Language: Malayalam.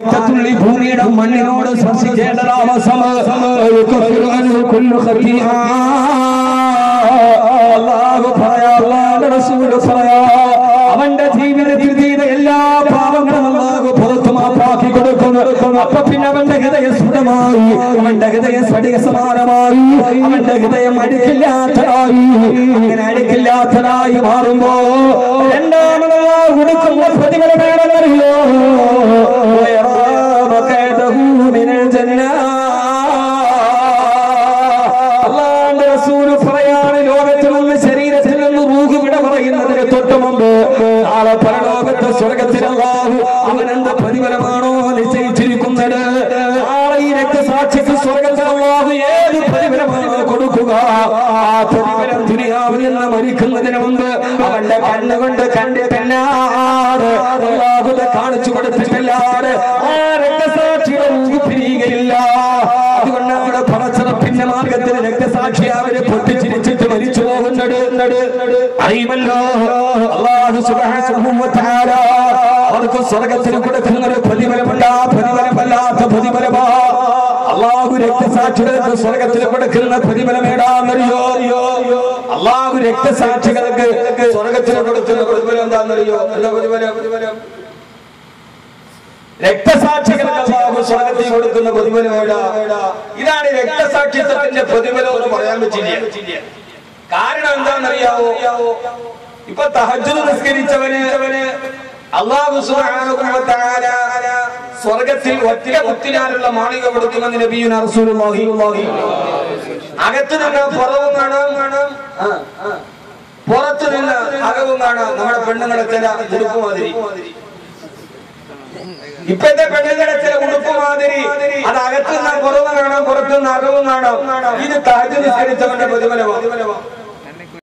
തുള്ളി ഭൂമിയുടെ മണ്ണിനോട് സ്പർശിക്കേണ്ടത് അള്ളാഹു പറയാ അള്ളാഹുടെ റസൂല് പറയാ അവന്റെ ജീവിതത്തിൽ ചെയ്ത എല്ലാ പാപങ്ങളും അള്ളാഹു പുറത്തു മാപ്പാക്കി കൊടുക്കുന്നു അപ്പൊ പിന്നെ അവന്റെ ഹൃദയം സ്ഫുടമായി അവന്റെ ഹൃദയം സ്ഫടിക സമാനമായി അവന്റെ ഹൃദയം അടുക്കില്ലാത്തതായി അങ്ങനെ അടുക്കില്ലാത്തതായി മാറുമ്പോ രണ്ടാമത് കൊടുക്കുന്ന പ്രതിഫലം വേണമെന്നറിയോ ويرى من الجنة അള്ളാന്റെ റസൂല് പറയാണ് ലോകത്തിൽ നിന്ന് ശരീരത്തിൽ നിന്ന് റൂഹ് വിട പറയുന്നതിന് തൊട്ട് മുമ്പ് നാളെ പരലോകത്തെ സ്വർഗത്തിൽ അള്ളാഹു അവൻ എന്ത് പ്രതിഫലമാണോ നിശ്ചയിച്ചിരിക്കുന്നത് നാളെ ഈ രക്തസാക്ഷിക്ക് സ്വർഗത്തിൽ അള്ളാഹു ഏത് പ്രതിഫലമാണോ കൊടുക്കുക ആ പ്രതിഫലം ദുനിയാവിൽ നിന്ന് മരിക്കുന്നതിന് മുമ്പ് അവന്റെ കണ്ണുകൊണ്ട് കണ്ടിട്ടല്ലാതെ അള്ളാഹുതെ കാണിച്ചു കൊടുത്തിട്ടല്ലാതെ ആ രക്തസാക്ഷിയുടെ റൂഹ് പിരിയുകയില്ല അതുകൊണ്ടാണ് പടച്ചറപ്പിന്റെ മാർഗത്തിൽ രക്തസാക്ഷി അവര് പൊട്ടിച്ചിരിച്ചിട്ട് മരിച്ചു പോകുന്നത് അറിയുമല്ലോ അള്ളാഹു സുബ്ഹാനഹു വ തആല അവർക്ക് സ്വർഗത്തിൽ കൊടുക്കുന്ന ഒരു പ്രതിഫലമുണ്ട് ആ പ്രതിഫലമല്ലാത്ത പ്രതിഫലമാ അള്ളാഹു രക്തസാക്ഷികൾക്ക് സ്വർഗത്തിൽ കൊടുക്കുന്ന പ്രതിഫലം ഏടാന്നറിയോ അള്ളാഹു രക്തസാക്ഷികൾക്ക് സ്വർഗത്തിൽ കൊടുക്കുന്ന പ്രതിഫലം എന്താണെന്നറിയോ എന്താ പ്രതിഫലം പ്രതിഫലം രക്തസാക്ഷികൾക്ക് അള്ളാഹു സ്വർഗത്തിൽ കൊടുക്കുന്ന പ്രതിഫലം ഏടാ ഇതാണ് രക്തസാക്ഷിത്വത്തിന്റെ പ്രതിഫലം എന്ന് പറയാൻ പറ്റില്ല കാരണം എന്താണെന്നറിയാവോ ഇപ്പൊ തഹജ്ജുദ് നിസ്കരിച്ചവന് അള്ളാഹു സുബ്ഹാനഹു വ തആല സ്വർഗത്തിൽ ഒറ്റ കുത്തിനാലുള്ള മാളിക കൊടുക്കുമെന്ന് നബിയുന റസൂലുള്ളാഹി അകത്ത് നിന്ന് പുറവും കാണാം കാണാം ആ, ആ. പുറത്ത് നിന്ന് അകവും കാണാം നമ്മുടെ പെണ്ണുങ്ങളെ ചില ഉടുപ്പ് മാതിരി ഇപ്പത്തെ പെണ്ണുങ്ങളെ ചില ഉടുപ്പ് മാതിരി അത് അകത്തുനിന്ന് പുറവും കാണാം പുറത്തുനിന്ന് അകവും കാണാം ഇത് താജ് നിസ്കരിച്ചവന്റെ പ്രതിഫലമാണ്